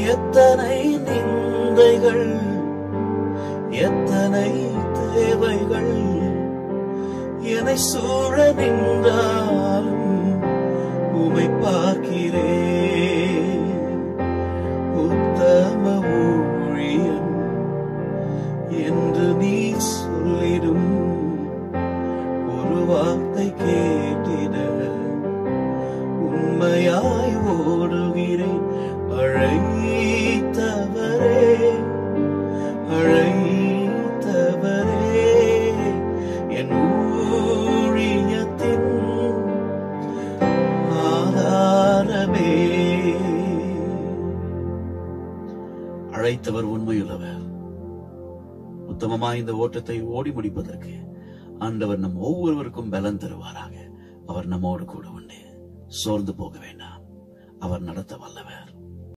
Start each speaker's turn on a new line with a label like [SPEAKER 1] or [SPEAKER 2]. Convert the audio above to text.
[SPEAKER 1] எத்தனை நிந்தைகள் எத்தனை தேவைகள் என்னை சூழ நின்றாலும் உமை பார்க்கிறேன் உத்தம ஊழியன் என்று நீ சொல்லிடும் ஒரு வார்த்தை கேட்டிட உண்மையாய் ஓடுகிறேன் அழைத்தவரே அழைத்தவரே என் ஊழியத்தின் ஆதாரமே அழைத்தவர் உண்மையுள்ளவர் உத்தமமாய் இந்த ஓட்டத்தை ஓடி முடிப்பதற்கு ஆண்டவர் நம் ஒவ்வொருவருக்கும் பலன் தருவாராக அவர் நம்மோடு கூட உண்டு சோர்ந்து போக வேண்டாம் அவர் நடத்த வல்லவர்